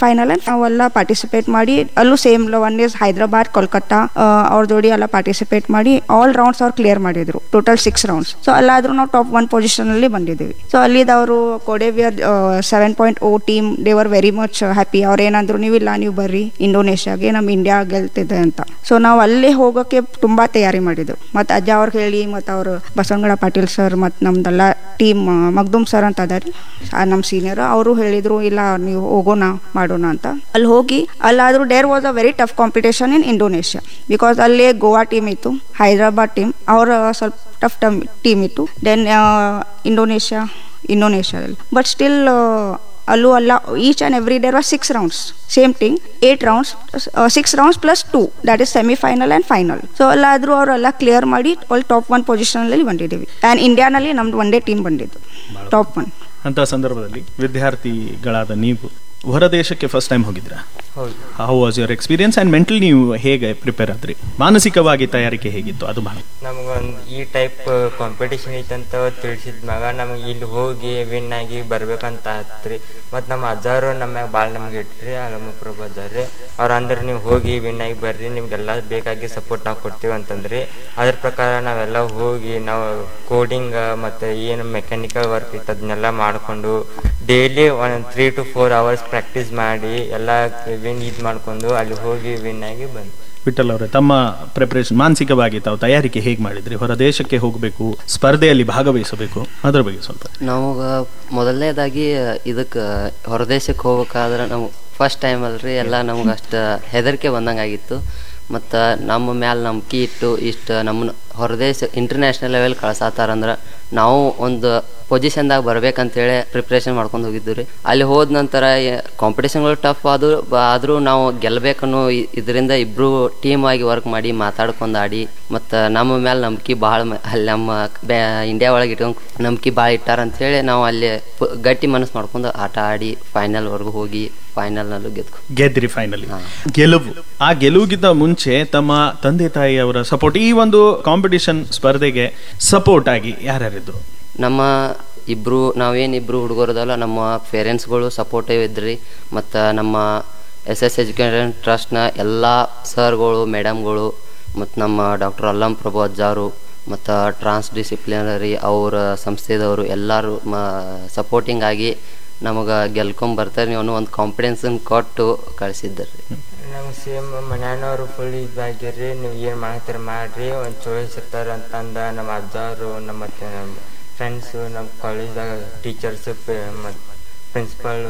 Final ನಾವೆಲ್ಲ participate ಮಾಡಿ ಅಲ್ಲೂ same one is Hyderabad Kolkata ಅವ್ರ ಜೋಡಿ ಎಲ್ಲ ಪಾರ್ಟಿಸಿಪೇಟ್ ಮಾಡಿ ಆಲ್ ರೌಂಡ್ಸ್ ಅವ್ರು ಕ್ಲಿಯರ್ ಮಾಡಿದ್ರು ಟೋಟಲ್ ಸಿಕ್ಸ್ ರೌಂಡ್ಸ್ ಸೊ ಅಲ್ಲಾದ್ರೂ ನಾವು ಟಾಪ್ ಒನ್ ಪೊಸಿಷನ್ ಅಲ್ಲಿ ಬಂದಿದ್ದೀವಿ ಸೊ ಅಲ್ಲಿದವರು ಕೊಡೆವಿಯರ್ seven point O team they were very much happy ಅವ್ರು ಏನಂದ್ರು ನೀವಿಲ್ಲ ನೀವು ಬರ್ರಿ ಇಂಡೋನೇಷ್ಯಾಗೆ ನಮ್ಮ ಇಂಡಿಯಾ ಗೆಲ್ತಿದೆ ಅಂತ ಸೊ ನಾವು ಅಲ್ಲಿ ಹೋಗೋಕೆ ತುಂಬಾ ತಯಾರಿ ಮಾಡಿದ್ರು ಮತ್ತು ಅಜ್ಜ ಅವ್ರಿಗೆ ಹೇಳಿ ಮತ್ತು ಅವರು ಬಸವನಗಡ ಪಾಟೀಲ್ ಸರ್ ಮತ್ತು ನಮ್ದೆಲ್ಲ ಟೀಮ್ ಮಗ್ದುಮ್ ಸರ್ ಅಂತ ಅದಾರಿ ನಮ್ಮ ಸೀನಿಯರ್ ಅವರು ಹೇಳಿದ್ರು ಇಲ್ಲ ನೀವು ಹೋಗೋಣ ಮಾಡೋಣ ಅಂತ ಅಲ್ಲಿ ಹೋಗಿ ಅಲ್ಲಾದ್ರೂ there was a very tough competition in Indonesia because ಅಲ್ಲಿ ಗೋವಾ ಟೀಮ್ ಇತ್ತು ಹೈದರಾಬಾದ್ ಟೀಮ್ ಅವರ ಸ್ವಲ್ಪ ಟಫ್ ಟಮ್ ಟೀಮ್ ಇತ್ತು ದೆನ್ ಇಂಡೋನೇಷ್ಯಾ ಇಂಡೋನೇಷ್ಯಾದಲ್ಲಿ ಬಟ್ ಸ್ಟಿಲ್ ಅಲ್ಲೂ ಅಲ್ಲ each and every there was six rounds same thing eight rounds six rounds plus two that is semifinal and final so ಅಲ್ಲಾದರೂ ಅವರೆಲ್ಲ ಕ್ಲಿಯರ್ ಮಾಡಿ ಅಲ್ಲಿ ಟಾಪ್ ಒನ್ ಪೊಸಿಷನಲ್ಲಿ ಬಂದಿದ್ದೀವಿ ಆ್ಯಂಡ್ ಇಂಡಿಯಾನಲ್ಲಿ ನಮ್ದು ಒನ್ ಡೇ ಟೀಮ್ ಬಂದಿದ್ದು ಟಾಪ್ ಒನ್ ಅಂತ ಸಂದರ್ಭದಲ್ಲಿ ವಿದ್ಯಾರ್ಥಿಗಳಾದ ನೀವು ಹೊರದೇಶಕ್ಕೆ ಫಸ್ಟ್ ಟೈಮ್ ಹೋಗಿದ್ರಾ ಹೌದು how was your experience and mental ನೀವು ಹೇಗೆ ಪ್ರಿಪೇರ್ ಆದ್ರಿ ಮಾನಸಿಕವಾಗಿ ತಯಾರಿಕೆ ಹೇಗಿತ್ತು ಅದು ಬಹಳ ನಮಗೊಂದು ಈ ಟೈಪ್ ಕಾಂಪಿಟೇಷನ್ ಐತಂತ ತಿಳಿಸಿದ ಮ್ಯಾಗ ನಮಗೆ ಇಲ್ಲಿ ಹೋಗಿ ವಿನ್ ಆಗಿ ಬರ್ಬೇಕಂತ ಆತ್ರಿ ಮತ್ತು ನಮ್ಮ ಅಜ್ಜಾರು ನಮ್ಮ ಮ್ಯಾಗ ಭಾಳ ನಮ್ಗೆ ಇಟ್ರಿ ಅಲಮಪ್ರಭು ಅಜ್ಜಾರಿ ಅವ್ರು ಅಂದ್ರೆ ನೀವು ಹೋಗಿ ವಿನ್ ಆಗಿ ಬರ್ರಿ ನಿಮ್ಗೆಲ್ಲ ಬೇಕಾಗಿ ಸಪೋರ್ಟ್ ನಾವು ಕೊಡ್ತೀವಿ ಅಂತಂದ್ರಿ ಅದ್ರ ಪ್ರಕಾರ ನಾವೆಲ್ಲ ಹೋಗಿ ನಾವು ಕೋಡಿಂಗ್ ಮತ್ತು ಏನು ಮೆಕ್ಯಾನಿಕಲ್ ವರ್ಕ್ ಇತ್ತು ಅದನ್ನೆಲ್ಲ ಮಾಡಿಕೊಂಡು ಡೈಲಿ ಒಂದು three to four hours practice ಮಾಡಿ ಎಲ್ಲ ವಿನ್ ಇದು ಮಾಡ್ಕೊಂಡು ಅಲ್ಲಿ ಹೋಗಿ ವಿನ್ ಆಗಿ ಬಂದು ವಿಠಲ್ ಅವರೇ ತಮ್ಮ ಪ್ರಿಪರೇಷನ್ ಮಾನಸಿಕವಾಗಿ ತಾವು ತಯಾರಿಕೆ ಹೇಗೆ ಮಾಡಿದ್ರಿ ಹೊರ ದೇಶಕ್ಕೆ ಹೋಗಬೇಕು ಸ್ಪರ್ಧೆಯಲ್ಲಿ ಭಾಗವಹಿಸಬೇಕು ಅದರ ಬಗ್ಗೆ ಸ್ವಲ್ಪ ನಮಗೆ ಮೊದಲನೇದಾಗಿ ಇದಕ್ಕೆ ಹೊರದೇಶಕ್ಕೆ ಹೋಗ್ಬೇಕಾದ್ರೆ ನಾವು ಫಸ್ಟ್ ಟೈಮ್ ಅಲ್ರಿ ಎಲ್ಲ ನಮ್ಗೆ ಅಷ್ಟು ಹೆದರಿಕೆ ಬಂದಂಗೆ ಆಗಿತ್ತು ಮತ್ತು ನಮ್ಮ ಮ್ಯಾಲೆ ನಂಬಿಕೆ ಇಟ್ಟು ಇಷ್ಟು ನಮ್ಮನ್ನ ಹೊರದೇಶ ಇಂಟರ್ನ್ಯಾಷನಲ್ ಲೆವೆಲ್ ಕಳ್ಸಾತಾರಂದ್ರೆ ನಾವು ಒಂದು ಪೊಸಿಷನ್ದಾಗ ಬರ್ಬೇಕಂತೇಳಿ ಪ್ರಿಪ್ರೇಷನ್ ಮಾಡ್ಕೊಂಡು ಹೋಗಿದ್ದು ರೀ ಅಲ್ಲಿ ಹೋದ ನಂತರ ಕಾಂಪಿಟೇಷನ್ಗಳು ಟಫ್ ಆದರೂ ಆದರೂ ನಾವು ಗೆಲ್ಲಬೇಕನ್ನೋ ಇದರಿಂದ ಇಬ್ಬರು ಟೀಮ್ ಆಗಿ ವರ್ಕ್ ಮಾಡಿ ಮಾತಾಡ್ಕೊಂಡು ಆಡಿ ಮತ್ತು ನಮ್ಮ ಮೇಲೆ ನಂಬಿಕೆ ಭಾಳ ಅಲ್ಲಿ ನಮ್ಮ ಬ್ಯಾ ಇಂಡಿಯಾ ಒಳಗೆ ಇಟ್ಕೊಂಡು ನಂಬಿಕೆ ಭಾಳ ಇಟ್ಟಾರ ಅಂತೇಳಿ ನಾವು ಅಲ್ಲಿ ಪ- ಗಟ್ಟಿ ಮನಸ್ಸು ಮಾಡ್ಕೊಂಡು ಆಟ ಆಡಿ ಫೈನಲ್ವರೆಗೂ ಹೋಗಿ ಫೈನಲ್ನಲ್ಲೂ ಗೆದ್ಕೊ ಗೆದ್ರಿ ಫೈನಲಿ ಹಾ. ಗೆಲುವು ಆ ಗೆಲುವಿಗಿಂತ ಮುಂಚೆ ತಮ್ಮ ತಂದೆ ತಾಯಿಯವರ ಸಪೋರ್ಟ್ ಈ ಒಂದು ಕಾಂಪಿಟಿಷನ್ ಸ್ಪರ್ಧೆಗೆ ಸಪೋರ್ಟ್ ಆಗಿ ಯಾರ್ಯಾರಿದ್ರು ನಮ್ಮ ಇಬ್ಬರು ನಾವೇನಿಬ್ಬರು ಹುಡುಗರದಲ್ಲ ನಮ್ಮ ಪೇರೆಂಟ್ಸ್ಗಳು ಸಪೋರ್ಟಿವ್ ಇದ್ರಿ ಮತ್ತು ನಮ್ಮ ಎಸ್ ಎಸ್ ಎಜುಕೇಷನ್ ಟ್ರಸ್ಟ್ನ ಎಲ್ಲ ಸರ್ಗಳು ಮೇಡಮ್ಗಳು ಮತ್ತು ನಮ್ಮ ಡಾಕ್ಟರ್ ಅಲ್ಲಂ ಪ್ರಭು ಅಜ್ಜಾರು ಮತ್ತು ಟ್ರಾನ್ಸ್ ಡಿಸಿಪ್ಲಿನರಿ ಅವರ ಸಂಸ್ಥೆದವರು ಎಲ್ಲರೂ ಮ ಸಪೋರ್ಟಿಂಗ್ ಆಗಿ ನಮಗೆ ಗೆಲ್ಕೊಂಬರ್ತಾರೆ ನೀವು ಅನ್ನೋ ಒಂದು ಕಾನ್ಫಿಡೆನ್ಸನ್ನು ಕೊಟ್ಟು ಕಳಿಸಿದ್ದಾರೆ ನಮ್ಗೆ ಸೇಮ್ ಮನ್ಯಾನವರು ಫುಲ್ ಇದಾಗಿರ್ರಿ ನೀವು ಏನು ಮಾಡ್ತೀರ ಮಾಡ್ರಿ ಒಂದು ಚೋಯ್ಸ್ ಇರ್ತಾರೆ ಅಂತಂದ ನಮ್ಮ ಅಜ್ಜವರು ನಮ್ಮ ಮತ್ತೆ ನಮ್ಮ ಫ್ರೆಂಡ್ಸು ನಮ್ಮ ಕಾಲೇಜ್ದಾಗ ಟೀಚರ್ಸು ಮತ್ತು ಪ್ರಿನ್ಸಿಪಾಲು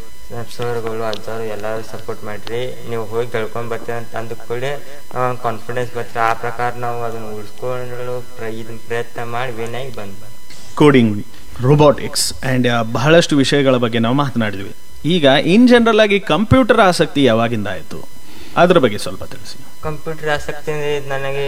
ಸರ್ಗಳು ಅಜ್ಜವರು ಎಲ್ಲರೂ ಸಪೋರ್ಟ್ ಮಾಡಿರಿ ನೀವು ಹೋಗಿ ಗೆಳ್ಕೊಂಡು ಬರ್ತೀರಿ ಅಂತ ಅಂದ ಕೂಡಲೇ ಕಾನ್ಫಿಡೆನ್ಸ್ ಬರ್ತೀರಿ ಆ ಪ್ರಕಾರ ನಾವು ಅದನ್ನು ಉಳಿಸ್ಕೊಂಡು ಪ್ರ ಇದನ್ನ ಪ್ರಯತ್ನ ಮಾಡಿ ವಿನ್ ಆಗಿ ಬಂದು ಕೋಡಿಂಗ್ ರೋಬೋಟಿಕ್ಸ್ ಆ್ಯಂಡ್ ಬಹಳಷ್ಟು ವಿಷಯಗಳ ಬಗ್ಗೆ ನಾವು ಮಾತನಾಡಿದ್ವಿ ಈಗ ಇನ್ ಜನರಲ್ ಆಗಿ ಕಂಪ್ಯೂಟರ್ ಆಸಕ್ತಿ ಯಾವಾಗಿಂದ ಆಯಿತು ಅದ್ರ ಬಗ್ಗೆ ಸ್ವಲ್ಪ ತಿಳಿಸಿ ಕಂಪ್ಯೂಟರ್ ಆಸಕ್ತಿ ಅಂದ್ರೆ ಇದು ನನಗೆ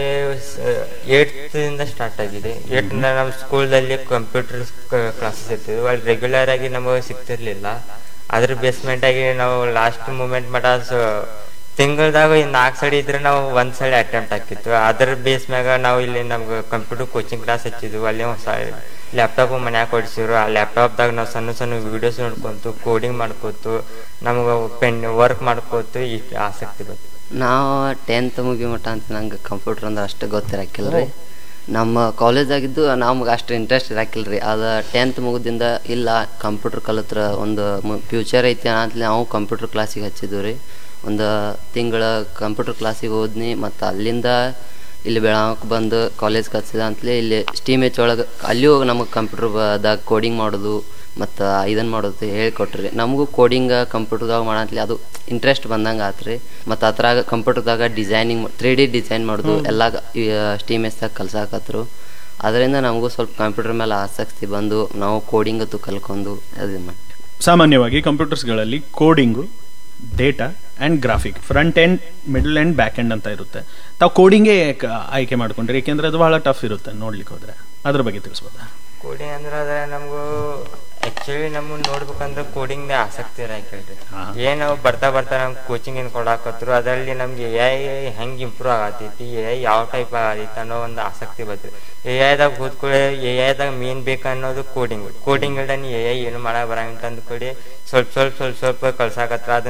ಏಟ್ತಿಂದ ಸ್ಟಾರ್ಟ್ ಆಗಿದೆ ಏಟ್ರಿಂದ ನಮ್ಮ ಸ್ಕೂಲ್ದಲ್ಲಿ ಕಂಪ್ಯೂಟರ್ ಕ್ಲಾಸಸ್ ಇರ್ತಿದ್ವು ಅಲ್ಲಿ ರೆಗ್ಯುಲರ್ ಆಗಿ ನಮಗೆ ಸಿಗ್ತಿರ್ಲಿಲ್ಲ ಅದ್ರ ಬೇಸ್ಮೆಂಟ್ ಆಗಿ ನಾವು ಲಾಸ್ಟ್ ಮೂಮೆಂಟ್ ಮಟ ತಿಂಗಳದಾಗ ನಾಲ್ಕು ಸಲ ಇದ್ರೆ ನಾವು ಒಂದ್ ಸಲ ಅಟೆಂಪ್ಟ್ ಹಾಕಿತ್ತು ಅದ್ರ ಬೇಸ್ ಮ್ಯಾಗ ನಾವು ಇಲ್ಲಿ ನಮ್ಗೆ ಕಂಪ್ಯೂಟರ್ ಕೋಚಿಂಗ್ ಕ್ಲಾಸ್ ಹಚ್ಚಿದ್ವು ಅಲ್ಲಿ ಹೊಸ ಲ್ಯಾಪ್ಟಾಪ್ ಮನ್ಯಾಗ ಕೊಡಿಸಿದ್ರು ಆ ಲ್ಯಾಪ್ಟಾಪ್ದಾಗ ನಾವು ಸಣ್ಣ ಸಣ್ಣ ವಿಡಿಯೋಸ್ ನೋಡ್ಕೊಂತು ಕೋಡಿಂಗ್ ಮಾಡ್ಕೋತು ನಮ್ಗೆ ಪೆನ್ ವರ್ಕ್ ಮಾಡ್ಕೋತು ಇಷ್ಟು ಆಸಕ್ತಿ ಬಂತು ನಾವು ಟೆಂತ್ ಮುಗಿ ಮಟ್ಟ ಅಂತ ನಂಗೆ ಕಂಪ್ಯೂಟರ್ ಅಂದ್ರೆ ಅಷ್ಟು ಗೊತ್ತಿರಕ್ಕಿಲ್ಲ ರೀ ನಮ್ಮ ಕಾಲೇಜಾಗಿದ್ದು ನಮ್ಗೆ ಅಷ್ಟು ಇಂಟ್ರೆಸ್ಟ್ ಇರಾಕಿಲ್ಲ ರೀ ಅದು ಟೆಂತ್ ಮುಗಿದಿಂದ ಇಲ್ಲ ಕಂಪ್ಯೂಟರ್ ಕಲಿತ್ರ ಒಂದು ಫ್ಯೂಚರ್ ಐತಿ ಅಂತ ನಾವು ಕಂಪ್ಯೂಟರ್ ಕ್ಲಾಸಿಗೆ ಹಚ್ಚಿದ್ವಿ ರೀ ಒಂದು ತಿಂಗಳ ಕಂಪ್ಯೂಟರ್ ಕ್ಲಾಸಿಗೆ ಹೋದ್ನಿ ಮತ್ತು ಅಲ್ಲಿಂದ ಇಲ್ಲಿ ಬೆಳಗಾವಕ್ಕೆ ಬಂದು ಕಾಲೇಜ್ಗೆ ಹಚ್ಚಿದ ಅಂತಲೇ ಇಲ್ಲಿ ಸ್ಟೀಮ್ ಎಚ್ ಒಳಗೆ ಅಲ್ಲಿ ಹೋಗಿ ನಮಗೆ ಕಂಪ್ಯೂಟರ್ದಾಗ ಕೋಡಿಂಗ್ ಮಾಡೋದು ಮತ್ತು ಇದನ್ನು ಮಾಡೋದು ಹೇಳ್ಕೊಟ್ರಿ ನಮಗೂ ಕೋಡಿಂಗ್ ಕಂಪ್ಯೂಟರ್ದಾಗ ಮಾಡಂತಲಿ ಅದು ಇಂಟ್ರೆಸ್ಟ್ ಬಂದಂಗೆ ಆತ್ರಿ ಮತ್ತು ಅದ್ರಾಗ ಕಂಪ್ಯೂಟರ್ದಾಗ ಡಿಸೈನಿಂಗ್ ತ್ರೀ ಡಿ ಡಿಸೈನ್ ಮಾಡೋದು ಎಲ್ಲ ಸ್ಟೀಮ್ ಎಸ್ದಾಗ ಕಲ್ಸಾಕತ್ರು ಅದರಿಂದ ನಮಗೂ ಸ್ವಲ್ಪ ಕಂಪ್ಯೂಟರ್ ಮೇಲೆ ಆಸಕ್ತಿ ಬಂದು ನಾವು ಕೋಡಿಂಗ್ ಅದು ಕಲ್ಕೊಂಡು ಅದು ಮಾಡಿ ಸಾಮಾನ್ಯವಾಗಿ ಕಂಪ್ಯೂಟರ್ಸ್ಗಳಲ್ಲಿ coding data and graphic front end middle end back end ಅಂತ ಇರುತ್ತೆ ತಾವು ಕೋಡಿಂಗೇ ಆಯ್ಕೆ ಮಾಡ್ಕೊಂಡ್ರಿ ಏಕೆಂದ್ರೆ ಅದು ಬಹಳ ಟಫ್ ಇರುತ್ತೆ ನೋಡ್ಲಿಕ್ಕೆ ಹೋದ್ರೆ ಅದ್ರ ಬಗ್ಗೆ ತಿಳಿಸ್ಬೋದಾ ಕೋಡಿಂಗ್ ಅಂದ್ರೆ ಅದ ನಮಗೂ ಆಕ್ಚುಲಿ ನಮ್ಗೆ ನೋಡ್ಬೇಕಂದ್ರೆ ಕೋಡಿಂಗ್ ಆಸಕ್ತಿ ಇರಾಕಲ್ರಿ ಹಾ. ಏನ್ ನಾವು ಬರ್ತಾ ಬರ್ತಾ ನಮ್ಗೆ ಕೋಚಿಂಗ್ ಏನ್ ಕೊಡಾಕತ್ರು ಅದರಲ್ಲಿ ನಮ್ಗೆ ಎ ಐ ಹೆಂಗ್ ಇಂಪ್ರೂವ್ ಆಗತೈತಿ ಎ ಐ ಯಾವ ಟೈಪ್ ಆಗತೈತಿ ಅನ್ನೋ ಒಂದು ಆಸಕ್ತಿ ಬರ್ತದೆ ಎ ಐದಾಗ ಕೂತ್ಕೊಳ್ಳಿ ಎ ಐದಾಗ ಮೇನ್ ಬೇಕನ್ನೋದು ಕೋಡಿಂಗ್ ಕೋಡಿಂಗ್ ಇಲ್ದ ನೀ ಎ ಐ ಏನು ಮಾಡಕ್ ಬರಂಗಿಲ್ಲ ಅಂದ್ಕೊಳ್ಳಿ ಸ್ವಲ್ಪ ಸ್ವಲ್ಪ ಸ್ವಲ್ಪ ಸ್ವಲ್ಪ ಕಳ್ಸಾಕತ್ರ ಅದನ್ನ